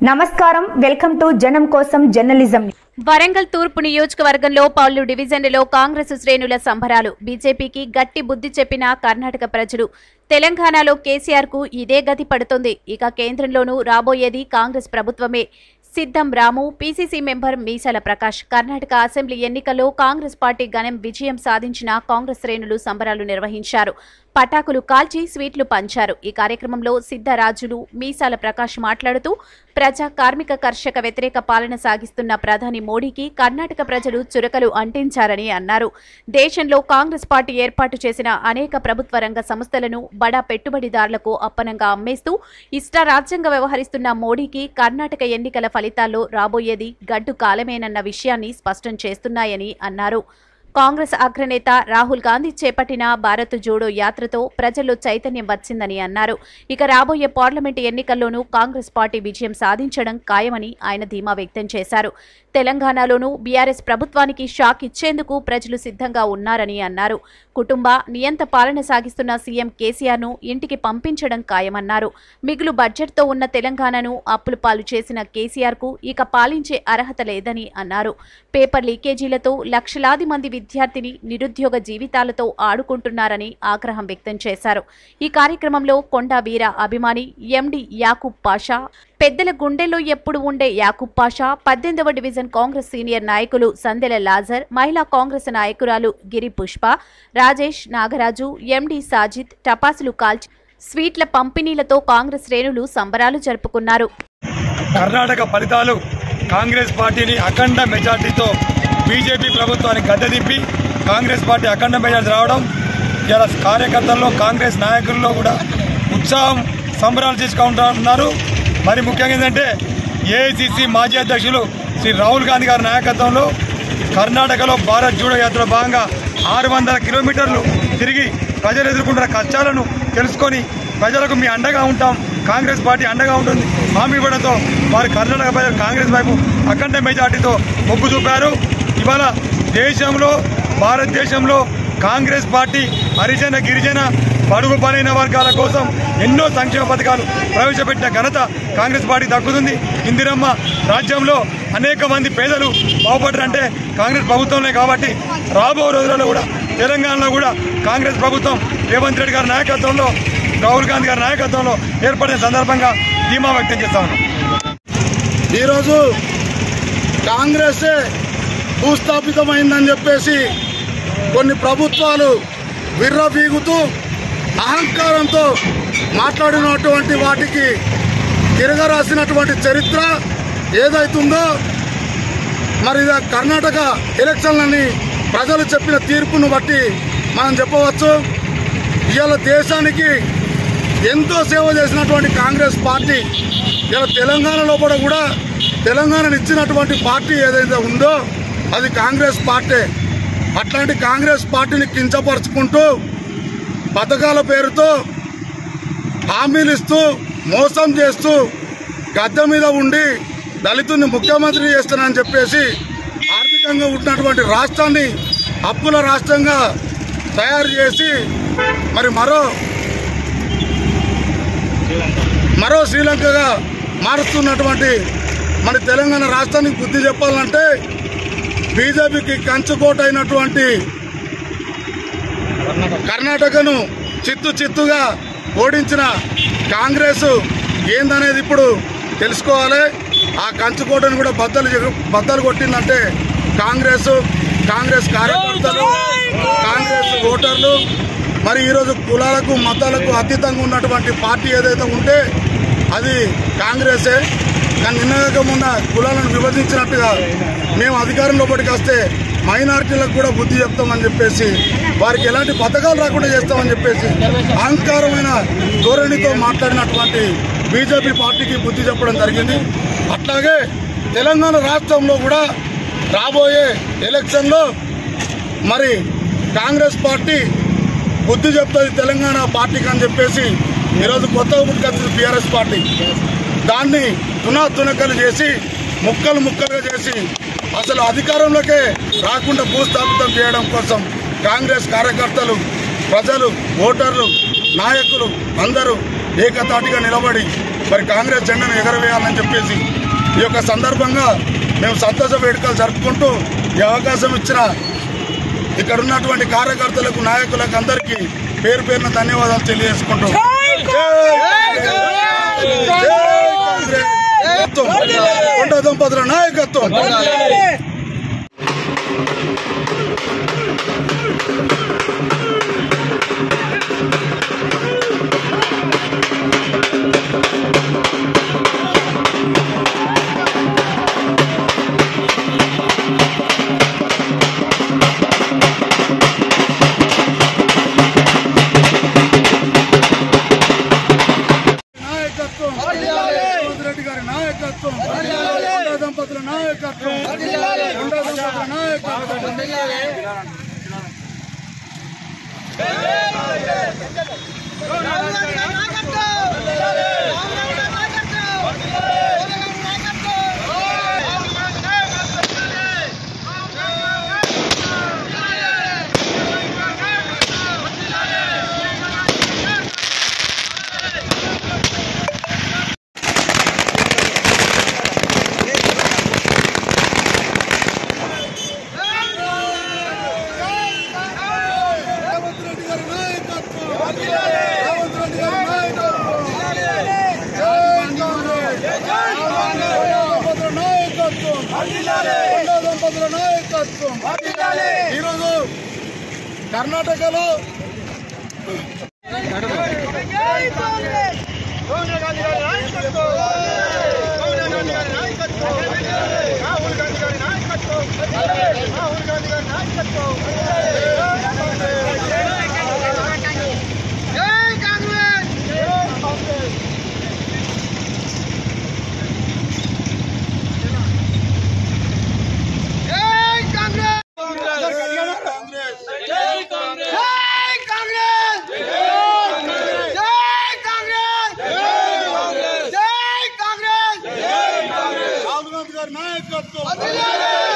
నమస్కారం welcome to జనం కోసం జర్నలిజం వరంగల్ తూర్పు నియోజకవర్గంలో పౌలు డివిజన్లలో కాంగ్రెస్ శ్రేణుల సంబరాలు బీజేపీకి గట్టి బుద్ధి చెప్పిన కర్ణాటక ప్రజలు తెలంగాణలో కేసీఆర్ కు ఇదే గతి పడుతుంది ఇక కేంద్రంలోనూ రాబోయేది కాంగ్రెస్ ప్రభుత్వమే సిద్ధం Ramu PCC member Meesala Prakash Karnataka assembly ఎన్నికల్లో కాంగ్రెస్ పార్టీ ఘనం విజయం సాధించిన కాంగ్రెస్ శ్రేణులు సంబరాలు నిర్వహించారు పటాకులు కాల్చి స్వీట్లు పంచారు ఈ కార్యక్రమంలో సిద్ధరాజులు మీసాల ప్రకాష్ మాట్లాడుతూ ప్రజా కార్మిక కర్షక వ్యతిరేక పాలన సాగిస్తున్న ప్రధాని మోడీకి కర్ణాటక ప్రజలు చురకలు అంటించారని అన్నారు దేశంలో కాంగ్రెస్ పార్టీ ఏర్పాటు చేసిన అనేక ప్రభుత్వ రంగ సంస్థలను బడా పెట్టుబడిదారులకు అప్పనంగా అమ్మేస్తూ ఇష్టారాజ్యంగా వ్యవహరిస్తున్న మోడీకి కర్ణాటక ఎన్నికల ఫలితాల్లో రాబోయేది గడ్డు కాలమేనన్న విషయాన్ని స్పష్టం చేస్తున్నాయని అన్నారు కాంగ్రెస్ అగ్రనేత రాహుల్ గాంధీ చేపట్టిన భారత్ జోడో యాత్రతో ప్రజల్లో చైతన్యం వచ్చిందని అన్నారు ఇక రాబోయే పార్లమెంటు ఎన్నికల్లోనూ కాంగ్రెస్ పార్టీ విజయం సాధించడం ఖాయమని ఆయన ధీమా వ్యక్తం చేశారు తెలంగాణలోనూ బీఆర్ఎస్ ప్రభుత్వానికి షాక్ ఇచ్చేందుకు ప్రజలు సిద్ధంగా ఉన్నారని అన్నారు కుటుంబ నియంత పాలన సాగిస్తున్న సీఎం కేసీఆర్ను ఇంటికి పంపించడం ఖాయమన్నారు మిగులు బడ్జెట్తో ఉన్న తెలంగాణను అప్పులు పాలు చేసిన కేసీఆర్కు ఇక పాలించే అర్హత లేదని అన్నారు పేపర్ లీకేజీలతో లక్షలాది మంది విద్యార్థిని నిరుద్యోగ జీవితాలతో ఆడుకుంటున్నారని ఆగ్రహం వ్యక్తం చేశారు ఈ కార్యక్రమంలో కొండా వీర అభిమాని ఎండి యాకూబ్ పాషా పెద్దల గుండెల్లో ఎప్పుడు ఉండే యాకూబ్ పాషా పద్దెనిమిదవ డివిజన్ కాంగ్రెస్ సీనియర్ నాయకులు సందెల లాజర్ మహిళా కాంగ్రెస్ నాయకురాలు గిరి పుష్ప రాజేష్ నాగరాజు ఎండి సాజిద్ టపాసులు కాల్చి స్వీట్ల పంపిణీలతో కాంగ్రెస్ శ్రేణులు సంబరాలు జరుపుకున్నారు కర్ణాటక ఫలితాలు కాంగ్రెస్ పార్టీని అఖండ మెజార్టీతో బీజేపీ ప్రభుత్వాన్ని గద్దెదింపి కాంగ్రెస్ పార్టీ అఖండ మెజార్టీ రావడం ఇలా కార్యకర్తల్లో కాంగ్రెస్ నాయకుల్లో కూడా ఉత్సాహం సంబరాలు చేసుకుంటున్నారు మరి ముఖ్యంగా ఏంటంటే ఏఐసిసి మాజీ అధ్యక్షులు శ్రీ రాహుల్ గాంధీ గారి నాయకత్వంలో కర్ణాటకలో భారత్ జోడో యాత్రలో భాగంగా ఆరు వందల కిలోమీటర్లు తిరిగి ప్రజలు ఎదుర్కొంటున్న కష్టాలను తెలుసుకొని ప్రజలకు మీ అండగా ఉంటాం కాంగ్రెస్ పార్టీ అండగా ఉంటుంది హామీ ఇవ్వడంతో వారు కర్ణాటక ప్రజలు కాంగ్రెస్ వైపు అఖండ మెజార్టీతో మొగ్గు చూపారు ఇవాళ దేశంలో భారతదేశంలో కాంగ్రెస్ పార్టీ హరిజన గిరిజన బడుగు బలైన వర్గాల కోసం ఎన్నో సంక్షేమ పథకాలు ప్రవేశపెట్టిన ఘనత కాంగ్రెస్ పార్టీ దక్కుతుంది ఇందిరమ్మ రాజ్యంలో అనేక మంది పేదలు బాగుపడ్డారంటే కాంగ్రెస్ ప్రభుత్వంలో కాబట్టి రాబో రోజులలో కూడా తెలంగాణలో కూడా కాంగ్రెస్ ప్రభుత్వం రేవంత్ రెడ్డి గారి నాయకత్వంలో రాహుల్ గాంధీ గారి నాయకత్వంలో ఏర్పడిన సందర్భంగా ధీమా వ్యక్తం చేస్తా ఉన్నాం ఈరోజు కాంగ్రెస్ భూస్థాపితమైందని చెప్పేసి కొన్ని ప్రభుత్వాలు విర్రవీగుతూ అహంకారంతో మాట్లాడినటువంటి వాటికి తిరగరాసినటువంటి చరిత్ర ఏదైతుందో మరి ఇది కర్ణాటక ఎలక్షన్లని ప్రజలు చెప్పిన తీర్పును బట్టి మనం చెప్పవచ్చు ఇవాళ దేశానికి ఎంతో సేవ చేసినటువంటి కాంగ్రెస్ పార్టీ ఇలా తెలంగాణలో కూడా కూడా తెలంగాణను ఇచ్చినటువంటి పార్టీ ఏదైతే ఉందో అది కాంగ్రెస్ పార్టీ అట్లాంటి కాంగ్రెస్ పార్టీని కించపరుచుకుంటూ పథకాల పేరుతో హామీలు ఇస్తూ మోసం చేస్తూ గద్దె మీద ఉండి దళితుల్ని ముఖ్యమంత్రి చేస్తానని చెప్పేసి ఆర్థికంగా ఉన్నటువంటి రాష్ట్రాన్ని అప్పుల రాష్ట్రంగా తయారు చేసి మరి మరో మరో శ్రీలంకగా మారుస్తున్నటువంటి మన తెలంగాణ రాష్ట్రానికి బుద్ధి చెప్పాలంటే బీజేపీకి కంచుకోట అయినటువంటి కర్ణాటకను చిత్తు చిత్తుగా ఓడించిన కాంగ్రెస్ ఏందనేది ఇప్పుడు తెలుసుకోవాలి ఆ కంచుకోటను కూడా బద్దలు జరు- బద్దలు కొట్టిందంటే కాంగ్రెస్ కాంగ్రెస్ కార్యకర్తలు కాంగ్రెస్ ఓటర్లు మరి ఈరోజు కులాలకు మతాలకు అతీతంగా ఉన్నటువంటి పార్టీ ఏదైతే ఉంటే అది కాంగ్రెసే కానీ నిన్నగా మొన్న కులాలను విభజించినట్టుగా మేము అధికారంలోపటికి వస్తే మైనారిటీలకు కూడా బుద్ధి చెప్తామని చెప్పేసి వారికి ఎలాంటి పథకాలు రాకుండా చేస్తామని చెప్పేసి అహంకారమైన ధోరణితో మాట్లాడినటువంటి బీజేపీ పార్టీకి బుద్ధి చెప్పడం జరిగింది అట్లాగే తెలంగాణ రాష్ట్రంలో కూడా రాబోయే ఎలక్షన్లో మరి కాంగ్రెస్ పార్టీ బుద్ధి చెప్తుంది తెలంగాణ పార్టీకి అని చెప్పేసి ఈరోజు కొత్తగా పుట్టుకొచ్చింది బీఆర్ఎస్ పార్టీ దాన్ని తునా తునకలు చేసి ముక్కలు ముక్కలుగా చేసి అసలు అధికారంలోకే రాకుండా భూస్థాపితం చేయడం కోసం కాంగ్రెస్ కార్యకర్తలు ప్రజలు ఓటర్లు నాయకులు అందరూ ఏకతాటిగా నిలబడి మరి కాంగ్రెస్ జెండాను ఎగరవేయాలని చెప్పేసి ఈ యొక్క సందర్భంగా మేము సంతోష వేడుకలు జరుపుకుంటూ ఈ అవకాశం ఇచ్చిన ఇక్కడ ఉన్నటువంటి కార్యకర్తలకు నాయకులకు అందరికీ పేరు పేరున ధన్యవాదాలు తెలియజేసుకుంటూ కొండ దంపతుల నాయకత్వం నాయకత్వం రేవంత్ రెడ్డి గారి నాయకత్వం కొండ దంపతుల నాయకత్వం కొండ దంపతుల నాయకత్వం రేవంత్ రెడ్డి గారి నాయకత్వం రేవంత్ రెడ్డి గారి నాయకత్వం జై కాంగ్రెస్ దంపతుల నాయకత్వం కొండ దంపతుల నాయకత్వం ఈరోజు కర్ణాటకలో రాహుల్ గాంధీ గారి నాయకత్వం